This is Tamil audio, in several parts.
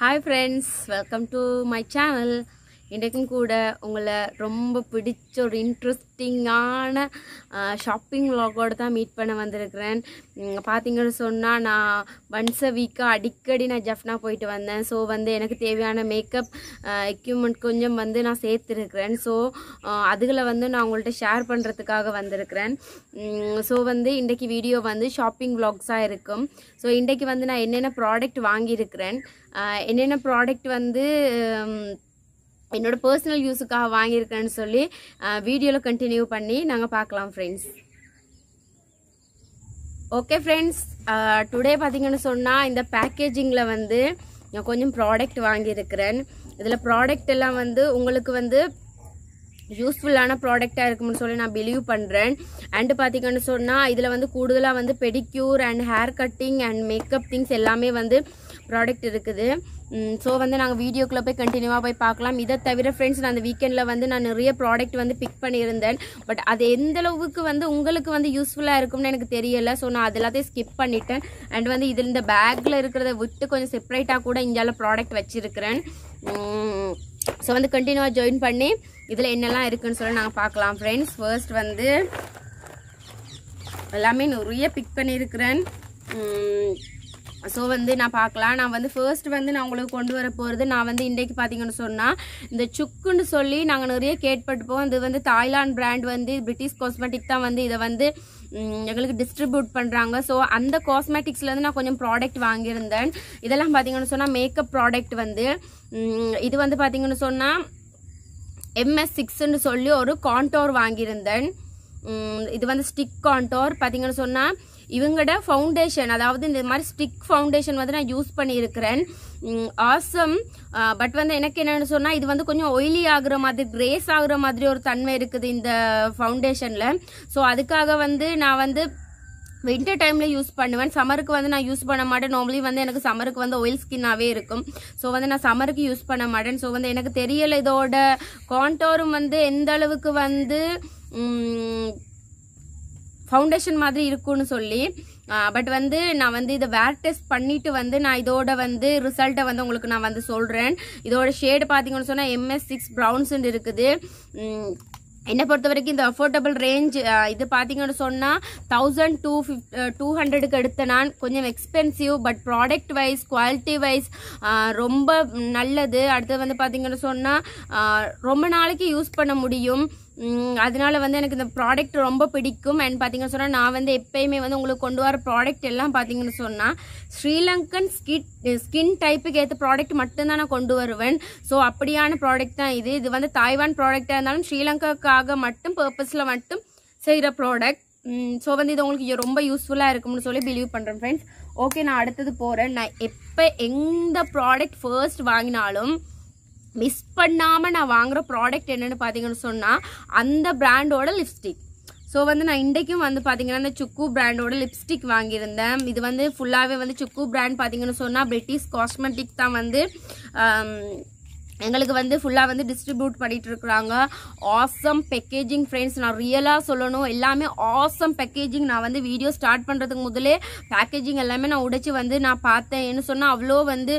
hi friends welcome to my channel இன்றைக்கும் கூட உங்களை ரொம்ப பிடிச்ச ஒரு இன்ட்ரெஸ்டிங்கான ஷாப்பிங் vlog-ஓட தான் மீட் பண்ண வந்திருக்கிறேன் உம், பார்த்தீங்கன்னு சொன்னால் நான் ஒன்ஸ் அ வீக்காக அடிக்கடி நான் ஜஃப்னா போயிட்டு வந்தேன் ஸோ வந்து எனக்கு தேவையான மேக்கப் எக்யூப்மெண்ட் கொஞ்சம் வந்து நான் சேர்த்துருக்கிறேன் ஸோ அதுகளை வந்து நான் உங்கள்கிட்ட ஷேர் பண்ணுறதுக்காக வந்திருக்கிறேன் ஸோ வந்து இன்றைக்கி வீடியோ வந்து ஷாப்பிங் vlogs-ஆ இருக்கும் ஸோ இன்றைக்கி வந்து நான் என்னென்ன ப்ராடக்ட் வாங்கியிருக்கிறேன் ஆஹ் என்னென்ன ப்ராடக்ட் வந்து உம், என்னோட பர்சனல் யூஸுக்காக வாங்கியிருக்கேன்னு சொல்லி வீடியோவில் கண்டினியூ பண்ணி நாங்கள் பார்க்கலாம் ஃப்ரெண்ட்ஸ் ஓகே ஃப்ரெண்ட்ஸ் டுடே பார்த்தீங்கன்னு சொன்னால் இந்த பேக்கேஜிங்கில் வந்து நான் கொஞ்சம் ப்ராடக்ட் வாங்கியிருக்கிறேன் இதில் ப்ராடக்ட் எல்லாம் வந்து உங்களுக்கு வந்து யூஸ்ஃபுல்லான ப்ராடக்டாக இருக்கும்னு சொல்லி நான் பிலீவ் பண்ணுறேன் அண்டு பார்த்தீங்கன்னு சொன்னால் இதில் வந்து கூடுதலாக வந்து pedicure and hair cutting and makeup things எல்லாமே வந்து ப்ராடக்ட் இருக்குது ஸோ வந்து நாங்கள் வீடியோக்குள்ளே போய் கண்டினியூவாக போய் பார்க்கலாம் இதை தவிர ஃப்ரெண்ட்ஸ் நான் அந்த வீக்கெண்டில் வந்து நான் நிறைய ப்ராடக்ட் வந்து பிக் பண்ணியிருந்தேன் பட் அது எந்த அளவுக்கு வந்து உங்களுக்கு வந்து யூஸ்ஃபுல்லாக இருக்கும்னு எனக்கு தெரியல ஸோ நான் அது எல்லாத்தையும் ஸ்கிப் பண்ணிட்டேன் அண்ட் வந்து இதில் இந்த பேக்கில் இருக்கிறத விட்டு கொஞ்சம் செப்பரேட்டாக கூட இந்தியாவில் ப்ராடக்ட் வச்சுருக்கிறேன் ஸோ வந்து கண்டினியூவாக ஜாயின் பண்ணி இதில் என்னெல்லாம் இருக்குன்னு சொல்லி நாங்கள் பார்க்கலாம் ஃப்ரெண்ட்ஸ் ஃபர்ஸ்ட் வந்து எல்லாமே நிறைய பிக் பண்ணியிருக்கிறேன் ஸோ வந்து நான் பார்க்கலாம் நான் வந்து ஃபர்ஸ்ட் வந்து நான் உங்களுக்கு கொண்டு வர போகிறது நான் வந்து இன்றைக்கு பார்த்தீங்கன்னு சொன்னால் இந்த சுக்குன்னு சொல்லி நாங்கள் நிறைய கேட்பட்டுப்போம் இது வந்து தாய்லாந்து பிராண்ட் வந்து பிரிட்டிஷ் காஸ்மெட்டிக் தான் வந்து இதை வந்து ம், எங்களுக்கு டிஸ்ட்ரிபியூட் பண்ணுறாங்க ஸோ அந்த காஸ்மெட்டிக்ஸ்லேருந்து நான் கொஞ்சம் ப்ராடக்ட் வாங்கியிருந்தேன் இதெல்லாம் பார்த்தீங்கன்னு சொன்னால் மேக்கப் ப்ராடக்ட் வந்து ம், இது வந்து பார்த்தீங்கன்னு சொன்னால் எம்எஸ் சிக்ஸ்ன்னு சொல்லி ஒரு கான்டோர் வாங்கியிருந்தேன் உம், இது வந்து ஸ்டிக் கான்டோர் பார்த்தீங்கன்னு சொன்னால் இவங்களோட ஃபவுண்டேஷன் அதாவது இந்த மாதிரி ஸ்டிக் ஃபவுண்டேஷன் வந்து நான் யூஸ் பண்ணியிருக்கிறேன் ஆசம் பட் வந்து எனக்கு என்னன்னு சொன்னால் இது வந்து கொஞ்சம் ஒயிலி ஆகுற மாதிரி கிரேஸ் ஆகுற மாதிரி ஒரு தன்மை இருக்குது இந்த ஃபவுண்டேஷனில் ஸோ அதுக்காக வந்து நான் வந்து வின்டர் டைமில் யூஸ் பண்ணுவேன் சம்மருக்கு வந்து நான் யூஸ் பண்ண மாட்டேன் நார்மலி வந்து எனக்கு சம்மருக்கு வந்து ஆயில் ஸ்கின்னாகவே இருக்கும் ஸோ வந்து நான் சம்மருக்கு யூஸ் பண்ண மாட்டேன் ஸோ வந்து எனக்கு தெரியல இதோட கான்டோரும் வந்து எந்த அளவுக்கு வந்து ஃபவுண்டேஷன் மாதிரி இருக்கும்னு சொல்லி பட் வந்து நான் வந்து இதை வேர் டெஸ்ட் பண்ணிட்டு வந்து நான் இதோட வந்து ரிசல்ட்டை வந்து உங்களுக்கு நான் வந்து சொல்கிறேன் இதோட ஷேடு பார்த்தீங்கன்னு சொன்னால் எம்எஸ் சிக்ஸ் ப்ரௌன்ஸ்ன்னு இருக்குது உம், என்னை பொறுத்த வரைக்கும் இந்த அஃபோர்டபுள் ரேஞ்ச் இது பார்த்தீங்கன்னு சொன்னால் தௌசண்ட் டூ ஃபிஃப்ட் டூ ஹண்ட்ரடுக்கு எடுத்த நான் கொஞ்சம் expensive but product wise quality wise ரொம்ப நல்லது அடுத்து வந்து பார்த்தீங்கன்னு சொன்னால் ரொம்ப நாளைக்கு யூஸ் பண்ண முடியும் உம், அதனால வந்து எனக்கு இந்த ப்ராடக்ட் ரொம்ப பிடிக்கும் அண்ட் பார்த்தீங்கன்னு சொன்னால் நான் வந்து எப்பயுமே வந்து உங்களுக்கு கொண்டு வர ப்ராடக்ட் எல்லாம் பார்த்தீங்கன்னு சொன்னால் ஸ்ரீலங்கன் ஸ்கிட் ஸ்கின் டைப்புக்கு ஏற்ற ப்ராடக்ட் மட்டும்தான் நான் கொண்டு வருவேன் ஸோ அப்படியான ப்ராடக்ட் தான் இது இது வந்து தாய்வான் ப்ராடக்டாக இருந்தாலும் ஸ்ரீலங்காக்காக மட்டும் பர்பஸில் மட்டும் செய்கிற ப்ராடக்ட் ஸோ வந்து இது உங்களுக்கு ரொம்ப யூஸ்ஃபுல்லாக இருக்கும்னு சொல்லி பிலீவ் பண்ணுறேன் ஃப்ரெண்ட்ஸ் ஓகே நான் அடுத்தது போகிறேன் நான் எப்போ எந்த ப்ராடக்ட் ஃபர்ஸ்ட் வாங்கினாலும் மிஸ் பண்ணாமல் நான் வாங்குற ப்ராடக்ட் என்னென்னு பார்த்தீங்கன்னு சொன்னால் அந்த பிராண்டோட லிப்ஸ்டிக் ஸோ வந்து நான் இன்றைக்கும் வந்து பார்த்தீங்கன்னா இந்த சுக்கு பிராண்டோட லிப்ஸ்டிக் வாங்கியிருந்தேன் இது வந்து ஃபுல்லாகவே வந்து சுக்கு பிராண்ட் பார்த்தீங்கன்னு சொன்னால் பிரிட்டிஷ் காஸ்மெட்டிக் தான் வந்து ஆம், எங்களுக்கு வந்து ஃபுல்லாக வந்து டிஸ்ட்ரிபியூட் பண்ணிட்டு இருக்கிறாங்க ஆசம் பேக்கேஜிங் ஃப்ரெண்ட்ஸ் நான் ரியலாக சொல்லணும் எல்லாமே ஆசம் பேக்கேஜிங் நான் வந்து வீடியோ ஸ்டார்ட் பண்ணுறதுக்கு முதலே பேக்கேஜிங் எல்லாமே நான் உடைச்சு வந்து நான் பார்த்தேன் என்ன சொன்னால் அவ்வளோ வந்து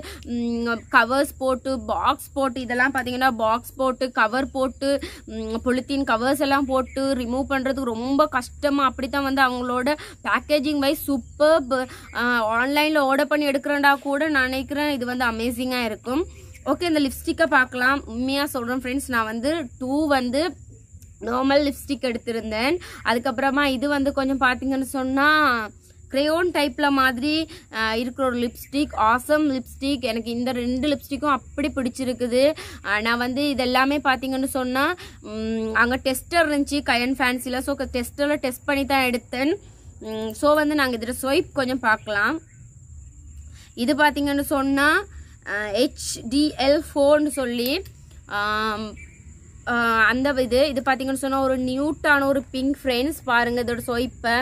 கவர்ஸ் போட்டு பாக்ஸ் போட்டு இதெல்லாம் பார்த்தீங்கன்னா பாக்ஸ் போட்டு கவர் போட்டு பொலித்தீன் கவர்ஸ் எல்லாம் போட்டு ரிமூவ் பண்ணுறதுக்கு ரொம்ப கஷ்டமாக அப்படி தான் வந்து அவங்களோட பேக்கேஜிங் வைஸ் சூப்பர் ஆன்லைனில் ஆர்டர் பண்ணி எடுக்கிறேன்டா கூட நான் நினைக்கிறேன் இது வந்து அமேசிங்காக இருக்கும் ஓகே இந்த லிப்ஸ்டிக்கை பார்க்கலாம் உண்மையாக சொல்கிறேன் ஃப்ரெண்ட்ஸ் நான் வந்து டூ வந்து நார்மல் லிப்ஸ்டிக் எடுத்திருந்தேன் அதுக்கப்புறமா இது வந்து கொஞ்சம் பார்த்தீங்கன்னு சொன்னால் க்ரேயோன் டைப்பில் மாதிரி அஹ், இருக்கிற ஒரு லிப்ஸ்டிக் ஆசம் லிப்ஸ்டிக் எனக்கு இந்த ரெண்டு லிப்ஸ்டிக்கும் அப்படி பிடிச்சிருக்குது அஹ், நான் வந்து இதெல்லாமே பார்த்தீங்கன்னு சொன்னால் அங்கே டெஸ்டர் இருந்துச்சு கயன் ஃபேன்சியில் ஸோ டெஸ்டரில் டெஸ்ட் பண்ணி தான் எடுத்தேன் ஸோ வந்து நாங்கள் இதில் ஸ்வைப் கொஞ்சம் பார்க்கலாம் இது பார்த்தீங்கன்னு சொன்னால் ஹெச்டிஎல் ஃபோர்னு சொல்லி ஆம், ஆஹ் அந்த இது இது பார்த்தீங்கன்னு சொன்னால் ஒரு நியூட்டான ஒரு பிங்க் ஃப்ரெண்ட்ஸ் பாருங்கள் இதோட ஸ்வைப்பை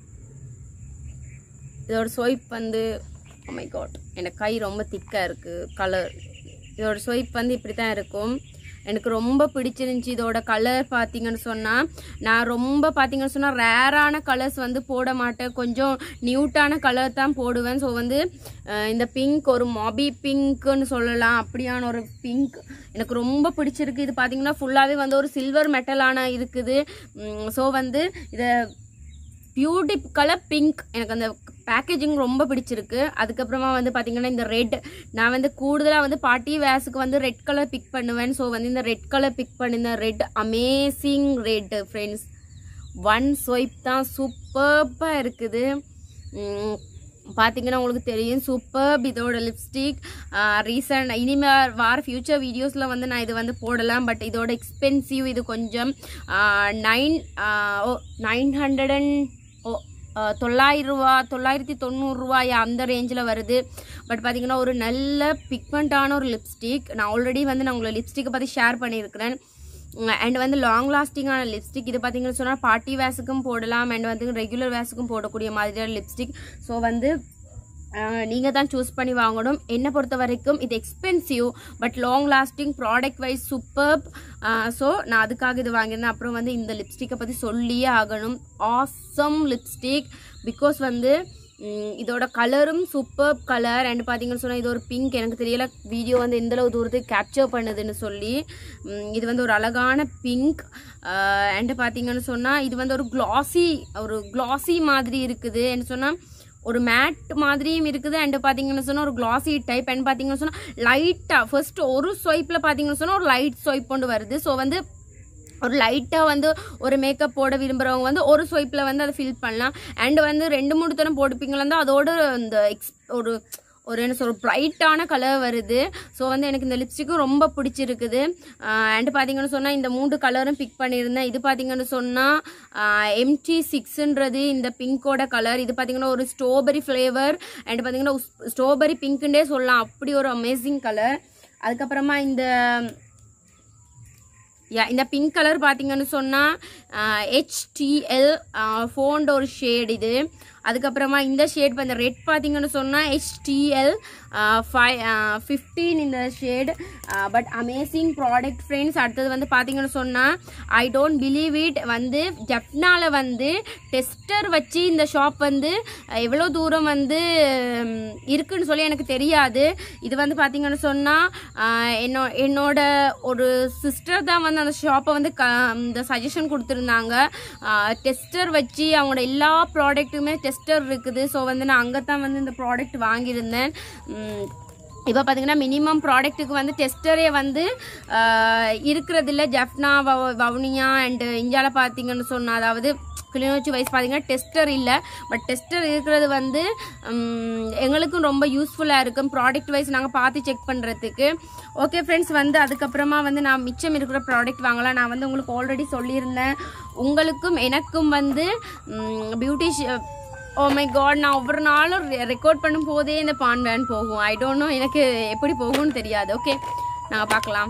இதோட ஸ்வைப் வந்து மை காட் எனக்கு கை ரொம்ப திக்காக இருக்குது கலர் இதோட ஸ்வைப் வந்து இப்படி தான் இருக்கும் எனக்கு ரொம்ப பிடிச்சிருந்துச்சி இதோட கலர் பார்த்தீங்கன்னு சொன்னால் நான் ரொம்ப பார்த்தீங்கன்னு சொன்னால் ரேரான கலர்ஸ் வந்து போட மாட்டேன் கொஞ்சம் நியூட்டான கலர் தான் போடுவேன் ஸோ வந்து அஹ், இந்த பிங்க் ஒரு மாபி பிங்க்குன்னு சொல்லலாம் அப்படியான ஒரு பிங்க் எனக்கு ரொம்ப பிடிச்சிருக்கு இது பார்த்தீங்கன்னா ஃபுல்லாகவே வந்து ஒரு சில்வர் மெட்டலான இருக்குது ஸோ வந்து இதை பியூட்டி கலர் பிங்க் எனக்கு அந்த பேக்கேஜிங் ரொம்ப பிடிச்சிருக்கு அதுக்கப்புறமா வந்து பார்த்தீங்கன்னா இந்த ரெட் நான் வந்து கூடுதலாக வந்து பார்ட்டி வேஸுக்கு வந்து ரெட் கலர் பிக் பண்ணுவேன் ஸோ வந்து இந்த ரெட் கலர் பிக் பண்ணியிருந்த red amazing red friends one swipe தான் சூப்பர்பாக இருக்குது உம், பார்த்தீங்கன்னா உங்களுக்கு தெரியும் சூப்பர் இதோட லிப்ஸ்டிக் ரீசன்ட் இனிமேல் வார ஃபியூச்சர் வீடியோஸில் வந்து நான் இது வந்து போடலாம் பட் இதோட எக்ஸ்பென்சிவ் இது கொஞ்சம் nine O nine hundred and O தொள்ளாயிரம் ரூபா தொள்ளாயிரத்தி தொண்ணூறுரூவாயா அந்த ரேஞ்சில் வருது பட் பார்த்தீங்கன்னா ஒரு நல்ல பிக்மெண்ட்டான ஒரு லிப்ஸ்டிக் நான் ஆல்ரெடி வந்து நான் உங்களை லிப்ஸ்டிக்கை பற்றி ஷேர் பண்ணியிருக்கிறேன் அண்ட் வந்து லாங் லாஸ்டிங்கான லிப்ஸ்டிக் இது பார்த்தீங்கன்னு சொன்னால் பார்ட்டி வேஸுக்கும் போடலாம் அண்ட் வந்து ரெகுலர் வேஸுக்கும் போடக்கூடிய மாதிரியான லிப்ஸ்டிக் ஸோ வந்து நீங்கள் தான் சூஸ் பண்ணி வாங்கணும் என்னை பொறுத்த வரைக்கும் இது expensive but long lasting product wise super so நான் அதுக்காக இது வாங்கியிருந்தேன் அப்புறம் வந்து இந்த லிப்ஸ்டிக்கை பற்றி சொல்லியே ஆகணும் ஆசம் லிப்ஸ்டிக் பிகாஸ் வந்து ம், இதோட கலரும் சூப்பர் கலர் அண்ட் பார்த்தீங்கன்னு சொன்னால் இது ஒரு பிங்க் எனக்கு தெரியல வீடியோ வந்து எந்த அளவு தூரத்துக்கு கேப்சர் பண்ணுதுன்னு சொல்லி ம், இது வந்து ஒரு அழகான பிங்க் அண்ட் பார்த்தீங்கன்னு சொன்னால் இது வந்து ஒரு கிளாசி ஒரு கிளாசி மாதிரி இருக்குது என்ன சொன்னால் ஒரு மேட் மாதிரியும் இருக்குது அண்ட் பார்த்தீங்கன்னு சொன்னால் ஒரு கிளாசி டைப் அண்ட் பார்த்தீங்கன்னு சொன்னால் லைட்டாக ஃபர்ஸ்ட் ஒரு ஸ்வைப்பில் பார்த்தீங்கன்னு சொன்னால் ஒரு லைட் ஸ்வைப் கொண்டு வருது ஸோ வந்து ஒரு லைட்டாக வந்து ஒரு மேக்கப் போட விரும்புகிறவங்க வந்து ஒரு ஸ்வைப்பில் வந்து அதை ஃபில் பண்ணலாம் அண்ட் வந்து ரெண்டு மூணு தரம் போட்டுப்பீங்களா அதோட இந்த எக்ஸ் ஒரு ஒரு என்ன சொல்ற பிரைட்டான கலர் வருது ஸோ வந்து எனக்கு இந்த லிப்ஸ்டிக்கும் ரொம்ப பிடிச்சிருக்குது அண்ட் பார்த்தீங்கன்னு சொன்னால் இந்த மூன்று கலரும் பிக் பண்ணியிருந்தேன் இது பார்த்தீங்கன்னு சொன்னால் எம்டி சிக்ஸ்ன்றது இந்த பிங்கோட கலர் இது பார்த்தீங்கன்னா ஒரு ஸ்ட்ராபெரி ஃப்ளேவர் அண்ட் பார்த்தீங்கன்னா ஸ்ட்ராபெரி பிங்க்குண்டே சொல்லலாம் அப்படி ஒரு அமேசிங் கலர் அதுக்கப்புறமா இந்த யா இந்த பிங்க் கலர் பார்த்தீங்கன்னு சொன்னால் ஹெச்டிஎல் ஃபோன்ட ஒரு ஷேட் இது அதுக்கப்புறமா இந்த ஷேட் இந்த ரெட் பார்த்தீங்கன்னு சொன்னால் ஹெச்டிஎல் ஃபைவ் ஃபிஃப்டீன் இந்த shade but amazing product friends அடுத்தது வந்து பார்த்தீங்கன்னு சொன்னால் ஐ டோன்ட் பிலீவ் இட் வந்து ஜப்னால வந்து டெஸ்டர் வச்சு இந்த ஷாப் வந்து அஹ், எவ்வளோ தூரம் வந்து ம், இருக்குன்னு சொல்லி எனக்கு தெரியாது இது வந்து பார்த்தீங்கன்னு சொன்னால் என்னோ என்னோட ஒரு சிஸ்டர் தான் வந்து அந்த ஷாப்பை வந்து க இந்த சஜஷன் கொடுத்துருந்தாங்க டெஸ்டர் வச்சு அவங்களோட எல்லா ப்ராடக்ட்டுமே டெஸ்டர் இருக்குது ஸோ வந்து நான் அங்கே தான் வந்து இந்த ப்ராடக்ட் வாங்கியிருந்தேன் உம், இப்போ பார்த்தீங்கன்னா மினிமம் ப்ராடக்ட்டுக்கு வந்து டெஸ்டரே வந்து இருக்கிறது இல்லை ஜெஃப்னா வவ வவுனியா அண்டு இந்தியாவில் பார்த்தீங்கன்னு சொன்னால் அதாவது கிளிநொச்சி வைஸ் பார்த்தீங்கன்னா டெஸ்டர் இல்லை பட் டெஸ்டர் இருக்கிறது வந்து உம், எங்களுக்கும் ரொம்ப யூஸ்ஃபுல்லாக இருக்கும் ப்ராடக்ட் வைஸ் நாங்கள் பார்த்து செக் பண்ணுறதுக்கு ஓகே ஃப்ரெண்ட்ஸ் வந்து அதுக்கப்புறமா வந்து நான் மிச்சம் இருக்கிற ப்ராடக்ட் வாங்கலாம் நான் வந்து உங்களுக்கு ஆல்ரெடி சொல்லியிருந்தேன் உங்களுக்கும் எனக்கும் வந்து பியூட்டிஷ் ஓ மை காட் நான் ஒவ்வொரு நாளும் ரெக்கார்ட் பண்ணும் போதே இந்த பான் வேன் போகும் ஐ டோன்ட் நோ எனக்கு எப்படி போகும்னு தெரியாது ஓகே நாங்கள் பார்க்கலாம்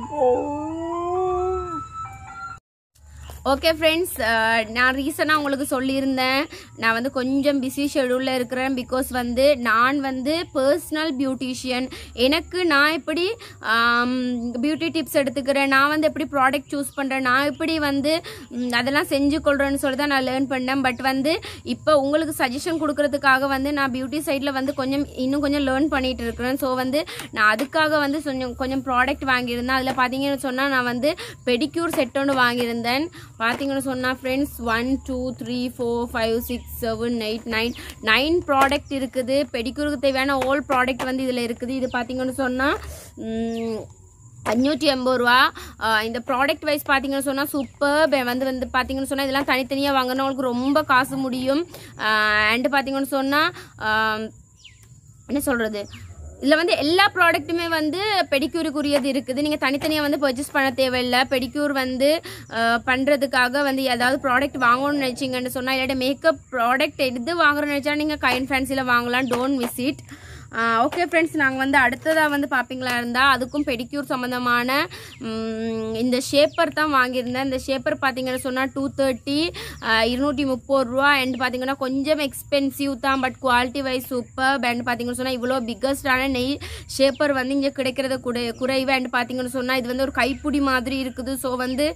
ஓகே ஃப்ரெண்ட்ஸ் நான் ரீசனாக உங்களுக்கு சொல்லியிருந்தேன் நான் வந்து கொஞ்சம் பிஸி ஷெடியூலில் இருக்கிறேன் பிகாஸ் வந்து நான் வந்து பர்சனல் பியூட்டிஷியன் எனக்கு நான் எப்படி பியூட்டி டிப்ஸ் எடுத்துக்கிறேன் நான் வந்து எப்படி ப்ராடக்ட் சூஸ் பண்ணுறேன் நான் எப்படி வந்து ம், அதெல்லாம் செஞ்சு கொள்கிறேன்னு சொல்லி தான் நான் லேர்ன் பண்ணேன் பட் வந்து இப்போ உங்களுக்கு சஜஷன் கொடுக்கறதுக்காக வந்து நான் பியூட்டி சைடில் வந்து கொஞ்சம் இன்னும் கொஞ்சம் லேர்ன் பண்ணிட்டு இருக்கிறேன் ஸோ வந்து நான் அதுக்காக வந்து கொஞ்சம் கொஞ்சம் ப்ராடக்ட் வாங்கியிருந்தேன் அதில் பார்த்தீங்கன்னு சொன்னால் நான் வந்து பெடிக்யூர் செட் ஒன்று வாங்கியிருந்தேன் பார்த்தீங்கன்னு சொன்னால் friends one two three four five six seven eight nine nine product இருக்குது பெடிக்யூருக்கு தேவையான ஓல் ப்ராடக்ட் வந்து இதில் இருக்குது இது பார்த்தீங்கன்னு சொன்னால் அஞ்சூற்றி எண்பது ரூபா ஆஹ் இந்த ப்ராடக்ட் வைஸ் பார்த்தீங்கன்னு சொன்னால் சூப்பர் வந்து வந்து பார்த்தீங்கன்னு சொன்னால் இதெல்லாம் தனித்தனியாக வாங்கினவங்களுக்கு ரொம்ப காசு முடியும் அண்டு பார்த்தீங்கன்னு சொன்னால் என்ன சொல்கிறது இதில் வந்து எல்லா ப்ராடக்ட்டுமே வந்து பெடிக்யூருக்குரியது இருக்குது நீங்கள் தனித்தனியாக வந்து பர்ச்சேஸ் பண்ண தேவையில்லை பெடிக்யூர் வந்து ஆஹ் பண்ணுறதுக்காக வந்து ஏதாவது ப்ராடக்ட் வாங்கணும்னு நினச்சிங்கன்னு சொன்னால் இல்லாட்டி மேக்கப் ப்ராடக்ட் எது வாங்குறோம்னு நினச்சா நீங்கள் கைன் ஃபேன்சியில் வாங்கலாம் don't miss it okay friends நாங்கள் வந்து அடுத்ததாக வந்து பார்ப்பீங்களா இருந்தால் அதுக்கும் பெடிக்யூர் சம்மந்தமான ம், இந்த ஷேப்பர் தான் வாங்கியிருந்தேன் இந்த ஷேப்பர் பார்த்தீங்கன்னு சொன்னால் டூ தேர்ட்டி இருநூற்றி முப்பது ரூபா அண்ட் பார்த்தீங்கன்னா கொஞ்சம் எக்ஸ்பென்சிவ் தான் but quality wise super and பார்த்தீங்கன்னு சொன்னால் இவ்வளோ பிக்கஸ்டான நெய் ஷேப்பர் வந்து இங்கே கிடைக்கிறது குறை குறைவு அண்ட் பார்த்தீங்கன்னு சொன்னால் இது வந்து ஒரு கைப்பிடி மாதிரி இருக்குது ஸோ வந்து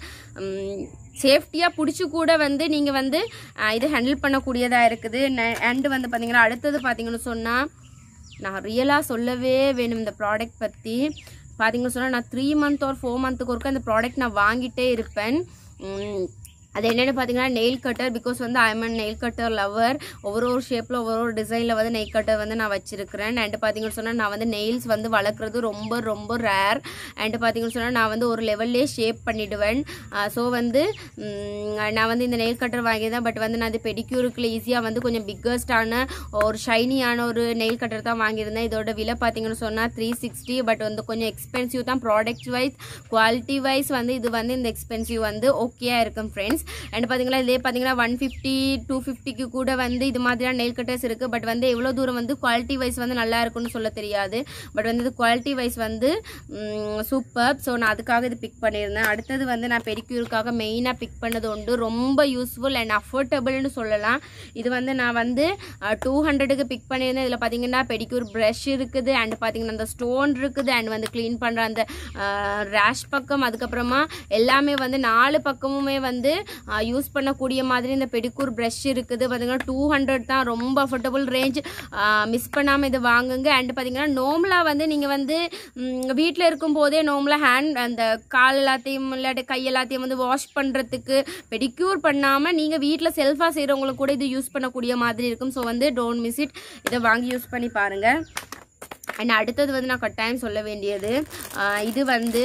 சேஃப்டியாக பிடிச்சி கூட வந்து நீங்கள் வந்து அஹ், இது ஹேண்டில் பண்ணக்கூடியதாக இருக்குது அண்டு வந்து பார்த்தீங்கன்னா அடுத்தது பார்த்தீங்கன்னு சொன்னால் நான் ரியலாக சொல்லவே வேணும் இந்த ப்ராடக்ட் பற்றி பார்த்தீங்கன்னு சொன்னால் நான் த்ரீ மந்த் ஒரு ஃபோர் மந்த்துக்கு ஒருக்க இந்த ப்ராடக்ட் நான் வாங்கிட்டே இருப்பேன் உம், அது என்னென்னு பார்த்தீங்கன்னா நெயில் கட்டர் பிகாஸ் வந்து I'm and nail cutter lover ஒவ்வொரு ஒரு ஷேப்பில் ஒவ்வொரு ஒரு டிசைனில் வந்து நெயில் கட்டர் வந்து நான் வச்சிருக்கிறேன் அண்ட் பார்த்தீங்கன்னு சொன்னால் நான் வந்து நெயில்ஸ் வந்து வளர்க்குறது ரொம்ப ரொம்ப ரேர் அண்ட் பார்த்தீங்கன்னு சொன்னால் நான் வந்து ஒரு லெவல்லே ஷேப் பண்ணிடுவேன் ஸோ வந்து உம், நான் வந்து இந்த நெயில் கட்டர் வாங்கியிருந்தேன் பட் வந்து நான் இது பெடிக்யூருக்குள்ள ஈஸியாக வந்து கொஞ்சம் பிக்கஸ்டான ஒரு ஷைனியான ஒரு நெயில் கட்டர் தான் வாங்கியிருந்தேன் இதோட விலை பார்த்தீங்கன்னு சொன்னால் த்ரீ சிக்ஸ்டி பட் வந்து கொஞ்சம் எக்ஸ்பென்சிவ் தான் ப்ராடக்ட் வைஸ் குவாலிட்டி வைஸ் வந்து இது வந்து இந்த எக்ஸ்பென்சிவ் வந்து ஓகேயா இருக்கும் ஃப்ரெண்ட்ஸ் அண்ட் பார்த்தீங்களா இதே பார்த்தீங்கன்னா ஒன் ஃபிஃப்டி டூ ஃபிஃப்டிக்கு கூட வந்து இது மாதிரியான நெயில் கட்டர்ஸ் இருக்குது பட் வந்து எவ்வளோ தூரம் வந்து குவாலிட்டி வைஸ் வந்து நல்லா இருக்கும்னு சொல்ல தெரியாது பட் வந்து இது குவாலிட்டி வைஸ் வந்து சூப்பர் ஸோ நான் அதுக்காக இது பிக் பண்ணியிருந்தேன் அடுத்தது வந்து நான் பெடிக்யூருக்காக மெயினாக பிக் பண்ணது உண்டு ரொம்ப யூஸ்ஃபுல் அண்ட் அஃபோர்டபுள்னு சொல்லலாம் இது வந்து நான் வந்து டூ ஹண்ட்ரடுக்கு பிக் பண்ணியிருந்தேன் இதில் பார்த்தீங்கன்னா பெடிக்யூர் ப்ரஷ் இருக்குது அண்ட் பார்த்தீங்கன்னா அந்த ஸ்டோன் இருக்குது அண்ட் வந்து க்ளீன் பண்ணுற அந்த ரேஷ் பக்கம் அதுக்கப்புறமா எல்லாமே வந்து நாலு பக்கமுமே வந்து யூஸ் பண்ணக்கூடிய மாதிரி இந்த பெடிக்கூர் ப்ரஷ் இருக்குது பார்த்தீங்கன்னா டூ ஹண்ட்ரட் தான் ரொம்ப அஃபோர்டபுள் ரேஞ்ச் மிஸ் பண்ணாமல் இது வாங்குங்க அண்ட் பார்த்தீங்கன்னா நோமலாக வந்து நீங்கள் வந்து வீட்டில் இருக்கும்போதே நோமலாக ஹேண்ட் அந்த கால் எல்லாத்தையும் இல்லாட்டி கை எல்லாத்தையும் வந்து வாஷ் பண்ணுறதுக்கு பெடிக்யூர் பண்ணாமல் நீங்கள் வீட்டில் செல்ஃபாக செய்கிறவங்களுக்கு கூட இது யூஸ் பண்ணக்கூடிய மாதிரி இருக்கும் ஸோ வந்து டோன்ட் மிஸ் இட் இதை வாங்கி யூஸ் பண்ணி பாருங்கள் அண்ட் அடுத்தது வந்து நான் கட்டாயம் சொல்ல வேண்டியது ஆஹ் இது வந்து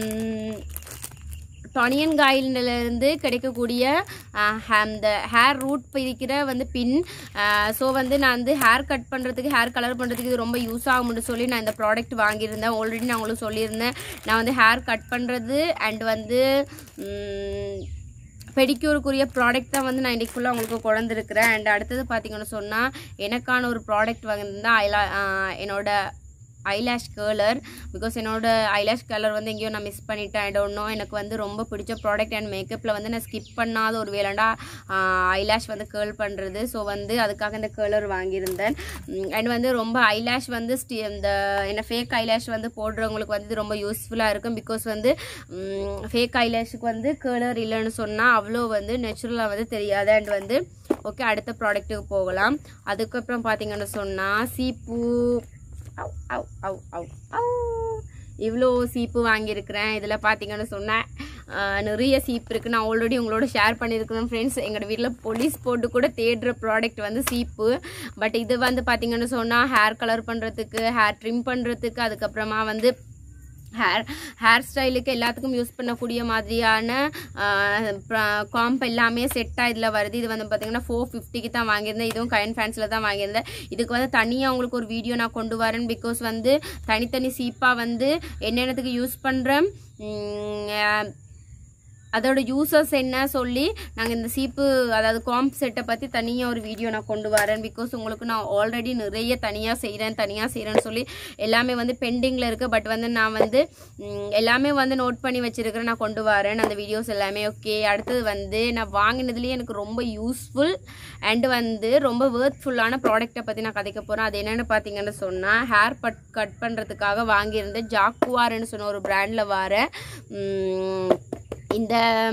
டொனியன் காயிலிருந்து கிடைக்கக்கூடிய ஆஹ், அந்த ஹேர் ரூட் பிரிக்கிற வந்து பின் ஸோ வந்து நான் வந்து ஹேர் கட் பண்ணுறதுக்கு ஹேர் கலர் பண்ணுறதுக்கு இது ரொம்ப யூஸ் ஆகும்னு சொல்லி நான் இந்த ப்ராடக்ட் வாங்கியிருந்தேன் ஆல்ரெடி நான் உங்களுக்கு சொல்லியிருந்தேன் நான் வந்து ஹேர் கட் பண்ணுறது அண்ட் வந்து உம், பெடிக்யூருக்குரிய ப்ராடக்ட் தான் வந்து நான் இன்றைக்கி ஃபுல்லாக உங்களுக்கு கொண்டிருக்கிறேன் அண்ட் அடுத்தது பார்த்தீங்கன்னு சொன்னால் எனக்கான ஒரு ப்ராடக்ட் வாங்கியிருந்தேன் ஐலா ஆஹ் என்னோட ஐலாஷ் கேர்லர் பிகாஸ் என்னோட ஐலாஷ் கலர் வந்து எங்கேயோ நான் மிஸ் பண்ணிட்டேன் ஐ டோன்ட் நோ எனக்கு வந்து ரொம்ப பிடிச்ச ப்ராடக்ட் அண்ட் மேக்கப்பில் வந்து நான் ஸ்கிப் பண்ணாத ஒரு வேலைண்டா ஐலாஷ் வந்து கேர்ள் பண்ணுறது ஸோ வந்து அதுக்காக இந்த கேர்லர் வாங்கியிருந்தேன் அண்ட் வந்து ரொம்ப ஐலாஷ் வந்து ஸ்டி இந்த என்ன ஃபேக் ஐலாஷ் வந்து போடுறவங்களுக்கு வந்து இது ரொம்ப யூஸ்ஃபுல்லாக இருக்கும் பிகாஸ் வந்து ஃபேக் ஐலாஷுக்கு வந்து கேர்லர் இல்லைன்னு சொன்னால் அவ்வளோ வந்து நேச்சுரலாக வந்து தெரியாது அண்ட் வந்து ஓகே அடுத்த ப்ராடக்ட்டுக்கு போகலாம் அதுக்கப்புறம் பார்த்தீங்கன்னு சொன்னால் சீப்பு அவ் அவ் அவ் அவ் அவ் இவ்வளோ சீப்பு வாங்கியிருக்கிறேன் இதில் பார்த்தீங்கன்னு சொன்னேன் நிறைய சீப்பு இருக்குது நான் ஆல்ரெடி உங்களோட ஷேர் பண்ணியிருக்கிறேன் ஃப்ரெண்ட்ஸ் எங்களோட வீட்டில் போலீஸ் போட்டு கூட தேடுற ப்ராடக்ட் வந்து சீப்பு பட் இது வந்து பார்த்தீங்கன்னு சொன்னால் ஹேர் கலர் பண்ணுறதுக்கு ஹேர் ட்ரிம் பண்ணுறதுக்கு அதுக்கப்புறமா வந்து ஹேர் ஹேர் ஸ்டைலுக்கு எல்லாத்துக்கும் யூஸ் பண்ணக்கூடிய மாதிரியான காம்ப் எல்லாமே செட்டாக இதில் வருது இது வந்து பார்த்தீங்கன்னா ஃபோர் ஃபிஃப்டிக்கு தான் வாங்கியிருந்தேன் இதுவும் கயன் ஃபேன்ஸில் தான் வாங்கியிருந்தேன் இதுக்கு வந்து தனியாக உங்களுக்கு ஒரு வீடியோ நான் கொண்டு வரேன் பிகாஸ் வந்து தனித்தனி சீப்பாக வந்து என்னென்னத்துக்கு யூஸ் பண்ணுறேன் அதோட யூசர்ஸ் என்ன சொல்லி நாங்கள் இந்த சீப்பு அதாவது காம்ப் செட்டை பற்றி தனியாக ஒரு வீடியோ நான் கொண்டு வரேன் பிகாஸ் உங்களுக்கு நான் ஆல்ரெடி நிறைய தனியாக செய்கிறேன் தனியாக செய்கிறேன்னு சொல்லி எல்லாமே வந்து பெண்டிங்கில் இருக்குது பட் வந்து நான் வந்து ம், எல்லாமே வந்து நோட் பண்ணி வச்சிருக்கிறேன் நான் கொண்டு வரேன் அந்த வீடியோஸ் எல்லாமே ஓகே அடுத்தது வந்து நான் வாங்கினதுலேயே எனக்கு ரொம்ப யூஸ்ஃபுல் அண்ட் வந்து ரொம்ப வேர்த்ஃபுல்லான ப்ராடக்ட்டை பற்றி நான் கதைக்க போகிறேன் அது என்னென்னு பார்த்தீங்கன்னு சொன்னால் ஹேர் பட் கட் பண்ணுறதுக்காக வாங்கியிருந்தேன் ஜாக்குவார்னு சொன்ன ஒரு பிராண்டில் வர ம், இந்த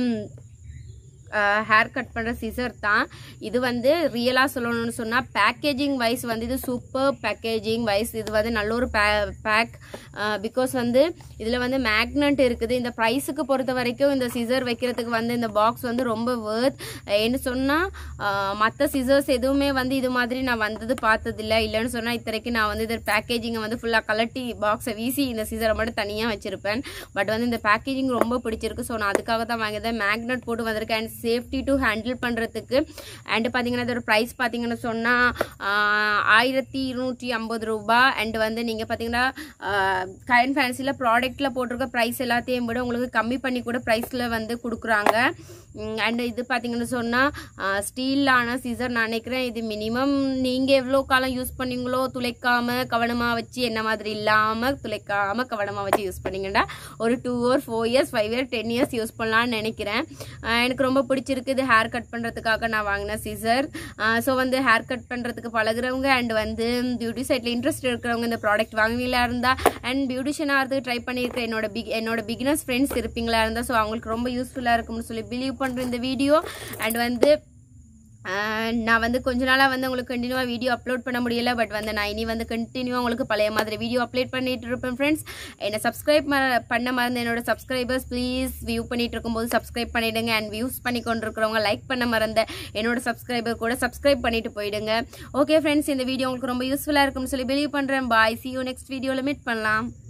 ஹேர் கட் பண்ணுற சிசர் தான் இது வந்து ரியலாக சொல்லணும்னு சொன்னால் பேக்கேஜிங் வைஸ் வந்து இது சூப்பர் பேக்கேஜிங் வைஸ் இது வந்து நல்ல ஒரு பே பேக் பிகாஸ் வந்து இதில் வந்து மேக்னெட் இருக்குது இந்த ப்ரைஸுக்கு பொறுத்த வரைக்கும் இந்த சிசர் வைக்கிறதுக்கு வந்து இந்த பாக்ஸ் வந்து ரொம்ப வேர்த் என்ன சொன்னால் மற்ற சிசர்ஸ் எதுவுமே வந்து இது மாதிரி நான் வந்தது பார்த்ததில்ல இல்லைன்னு சொன்னால் இத்தனைக்கு நான் வந்து இது பேக்கேஜிங்கை வந்து ஃபுல்லாக கலட்டி பாக்ஸை வீசி இந்த சிசரை மட்டும் தனியாக வச்சுருப்பேன் பட் வந்து இந்த பேக்கேஜிங் ரொம்ப பிடிச்சிருக்கு ஸோ நான் அதுக்காக தான் வாங்கியிருந்தேன் மேக்னெட் போட்டு வந்திருக்கேன் அண்ட் சேஃப்டி டு ஹேண்டில் பண்ணுறதுக்கு அண்டு பார்த்தீங்கன்னா இதோட ப்ரைஸ் பார்த்தீங்கன்னு சொன்னால் ஆயிரத்தி இருநூற்றி ஐம்பது ரூபா அண்டு வந்து நீங்கள் பார்த்தீங்கன்னா கரண்ட் ஃபேன்சியில் ப்ராடக்ட்டில் போட்டிருக்க ப்ரைஸ் எல்லாத்தையும் விட உங்களுக்கு கம்மி பண்ணி கூட ப்ரைஸில் வந்து கொடுக்குறாங்க அண்ட் இது பார்த்தீங்கன்னு சொன்னால் ஸ்டீலான சீசர் நான் நினைக்கிறேன் இது மினிமம் நீங்கள் எவ்வளோ காலம் யூஸ் பண்ணீங்களோ துளைக்காமல் கவனமாக வச்சு என்ன மாதிரி இல்லாமல் துளைக்காமல் கவனமாக வச்சு யூஸ் பண்ணீங்கன்னா ஒரு two year four years five year ten years use பண்ணலாம்னு நினைக்கிறேன் அஹ் எனக்கு ரொம்ப பிடிச்சிருக்கு இது ஹேர் கட் பண்ணுறதுக்காக நான் வாங்கின சீசர் ஸோ வந்து ஹேர் கட் பண்ணுறதுக்கு பழகுறவங்க அண்ட் வந்து பியூட்டி சைட்டில் இன்ட்ரெஸ்ட் இருக்கிறவங்க இந்த ப்ராடக்ட் வாங்குவீங்களா இருந்தால் அண்ட் பியூட்டிஷியன் ஆகிறதுக்கு ட்ரை பண்ணியிருக்க என்னோட பிக் என்னோட பிகினர்ஸ் ஃப்ரெண்ட்ஸ் இருப்பீங்களா இருந்தால் ஸோ அவங்களுக்கு ரொம்ப யூஸ்ஃபுல்லாக இருக்கும்னு சொல்லி பிலீவ் பண்ணுறேன் இந்த வீடியோ அண்ட் வந்து ஆஹ் நான் வந்து கொஞ்ச நாளாக வந்து உங்களுக்கு கண்டினியூவாக வீடியோ அப்லோட் பண்ண முடியல பட் வந்து நான் இனி வந்து கண்டினியூவாக உங்களுக்கு பழைய மாதிரி வீடியோ அப்லோட் பண்ணிட்டு இருப்பேன் ஃப்ரெண்ட்ஸ் என்னை சப்ஸ்கிரைப் பண்ண மறந்து என்னோட சப்ஸ்கிரைபர்ஸ் ப்ளீஸ் வியூ பண்ணிட்டு இருக்கும்போது சப்ஸ்கிரைப் பண்ணிடுங்க அண்ட் வியூஸ் பண்ணி கொண்டிருக்கிறவங்க லைக் பண்ண மறந்த என்னோட சப்ஸ்கிரைபர் கூட சப்ஸ்கிரைப் பண்ணிட்டு போயிடுங்க ஓகே ஃப்ரெண்ட்ஸ் இந்த வீடியோ உங்களுக்கு ரொம்ப யூஸ்ஃபுல்லாக இருக்கும்னு சொல்லி பிலீவ் பண்ணுறேன் பாய் சி யூ நெக்ஸ்ட் வீடியோவில் மீட் பண்ணலாம்